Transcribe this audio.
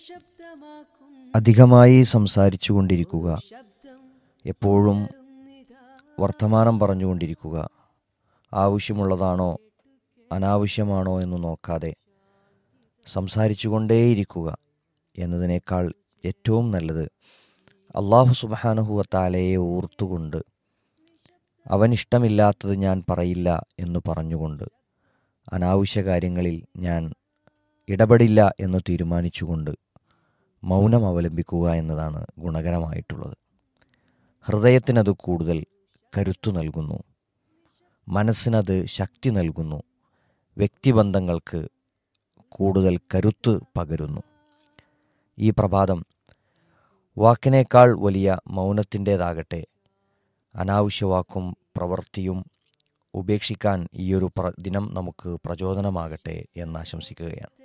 അധികമായി സംസാരിച്ചു കൊണ്ടിരിക്കുക എപ്പോഴും വർത്തമാനം പറഞ്ഞുകൊണ്ടിരിക്കുക ആവശ്യമുള്ളതാണോ അനാവശ്യമാണോ എന്ന് നോക്കാതെ സംസാരിച്ചുകൊണ്ടേയിരിക്കുക എന്നതിനേക്കാൾ ഏറ്റവും നല്ലത് അള്ളാഹു സുബാനുഹുവത്താലയെ ഓർത്തുകൊണ്ട് അവൻ ഇഷ്ടമില്ലാത്തത് ഞാൻ പറയില്ല എന്ന് പറഞ്ഞുകൊണ്ട് അനാവശ്യ കാര്യങ്ങളിൽ ഞാൻ ഇടപെടില്ല എന്ന് തീരുമാനിച്ചുകൊണ്ട് മൗനം അവലംബിക്കുക എന്നതാണ് ഗുണകരമായിട്ടുള്ളത് ഹൃദയത്തിനത് കൂടുതൽ കരുത്തു നൽകുന്നു മനസ്സിനത് ശക്തി നൽകുന്നു വ്യക്തിബന്ധങ്ങൾക്ക് കൂടുതൽ കരുത്ത് പകരുന്നു ഈ പ്രഭാതം വാക്കിനേക്കാൾ വലിയ മൗനത്തിൻ്റേതാകട്ടെ അനാവശ്യ വാക്കും പ്രവൃത്തിയും ഉപേക്ഷിക്കാൻ ഈയൊരു പ്ര ദിനം നമുക്ക് പ്രചോദനമാകട്ടെ എന്ന് ആശംസിക്കുകയാണ്